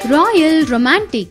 Royal Romantic.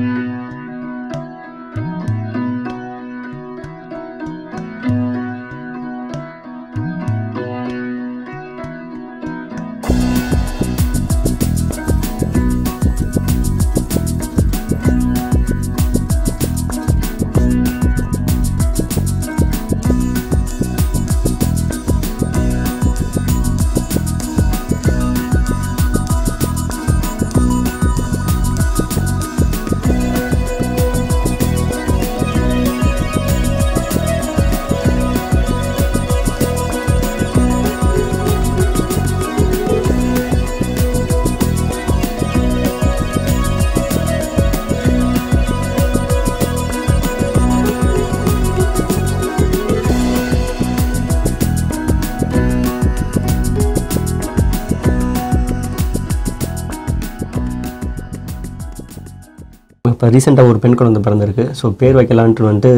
இப்போ ரீசெண்டாக ஒரு பெண் குழந்தை பிறந்திருக்கு ஸோ பேர் வைக்கலான்ட்டு வந்துட்டு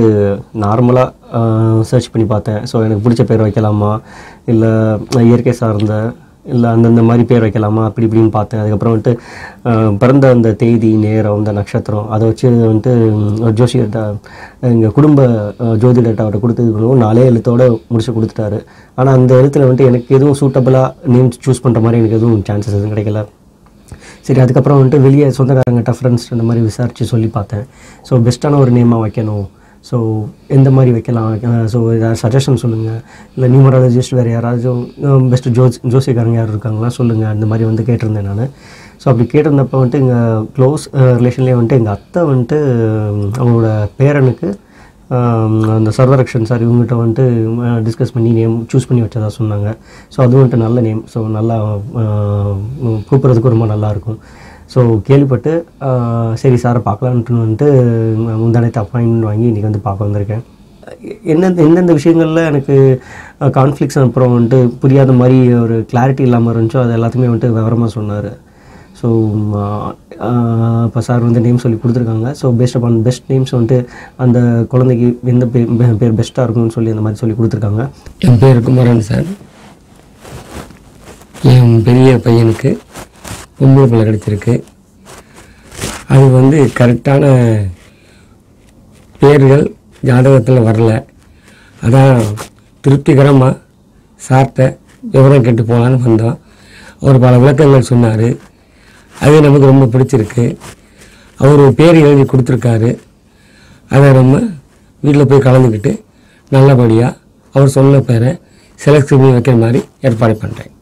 நார்மலாக சர்ச் பண்ணி பார்த்தேன் ஸோ எனக்கு பிடிச்ச பேர் வைக்கலாமா இல்லை இயற்கை சார்ந்த இல்லை அந்தந்த மாதிரி பேர் வைக்கலாமா அப்படி இப்படின்னு பார்த்தேன் அதுக்கப்புறம் வந்துட்டு அஹ், பிறந்த அந்த தேதி நேரம் அந்த நட்சத்திரம் அதை வச்சு வந்துட்டு ஒரு ஜோசியர்கிட்ட எங்கள் குடும்ப அஹ், ஜோதிடர்கிட்ட அவர்கிட்ட கொடுத்தது நாலே எழுத்தோட முடிச்சு கொடுத்துட்டாரு ஆனால் அந்த எழுத்துல வந்துட்டு எனக்கு எதுவும் சூட்டபுளாக நேம் சூஸ் பண்ணுற மாதிரி எனக்கு எதுவும் சான்சஸ் எதுவும் கிடைக்கல சரி அதுக்கப்புறம் வந்துட்டு வெளியே சொந்தக்காரங்கிட்ட ஃப்ரெண்ட்ஸ் இந்த மாதிரி விசாரித்து சொல்லி பார்த்தேன் ஸோ பெஸ்ட்டான ஒரு நேமாக வைக்கணும் ஸோ எந்த மாதிரி வைக்கலாம் ஸோ ஏதாவது சஜஷன் சொல்லுங்கள் இல்லை நியூமராலஜிஸ்ட் வேறு யாராச்சும் பெஸ்ட்டு ஜோஸ் ஜோசியக்காரங்க யார் இருக்காங்களா சொல்லுங்கள் அந்த மாதிரி வந்து கேட்டிருந்தேன் நான் ஸோ அப்படி கேட்டிருந்தப்போ வந்துட்டு எங்கள் க்ளோஸ் ரிலேஷன்லேயே வந்துட்டு எங்கள் அத்தை வந்துட்டு உம், அவங்களோட பேரனுக்கு ஆம், அந்த சர்வரக்ஷன் சார் இவங்ககிட்ட வந்துட்டு டிஸ்கஸ் பண்ணி நேம் சூஸ் பண்ணி வச்சதா சொன்னாங்க ஸோ அதுவும் வந்துட்டு நல்ல நேம் ஸோ நல்லா ஆஹ், கூப்பிட்றதுக்கு ரொம்ப நல்லாயிருக்கும் ஸோ கேள்விப்பட்டு ஆஹ், சரி சாரை பார்க்கலான்ட்டு வந்துட்டு முந்தானத்தை அப்பாயின்மெண்ட் வாங்கி இன்றைக்கி வந்து பார்க்க வந்திருக்கேன் எந்தெந்த எந்தெந்த விஷயங்களில் எனக்கு கான்ஃப்ளிக்ஸ் அப்புறம் வந்துட்டு புரியாத மாதிரி ஒரு கிளாரிட்டி இல்லாமல் இருந்துச்சோ அது எல்லாத்தையுமே வந்துட்டு விவரமாக சொன்னார் ஸோ இப்போ சார் வந்து நேம் சொல்லி கொடுத்துருக்காங்க ஸோ பேஸ்ட் அப்பான் பெஸ்ட் நேம்ஸ் வந்துட்டு அந்த குழந்தைக்கு எந்த பேர் பெ- பேர் பெஸ்ட்டாக இருக்கும்னு சொல்லி அந்த மாதிரி சொல்லி கொடுத்துருக்காங்க என் பேர் குமரன் சார் என் பெரிய பையனுக்கு பொம்பளை பிள்ளை கிடச்சிருக்கு அது வந்து கரெக்டான பேர்கள் ஜாதகத்தில் வரல அதான் திருப்திகரமாக சார்ட்ட விவரம் கேட்டு போகலான்னு வந்தோம் அவர் பல விளக்கங்கள் சொன்னார் அது நமக்கு ரொம்ப பிடிச்சிருக்கு அவர் ஒரு பேர் எழுதி கொடுத்துருக்காரு அதை நம்ம வீட்டில் போய் கலந்துக்கிட்டு நல்லபடியாக அவர் சொன்ன பேரை செலக்ட் பண்ணி வைக்கிற மாதிரி ஏற்பாடு பண்ணுறேன்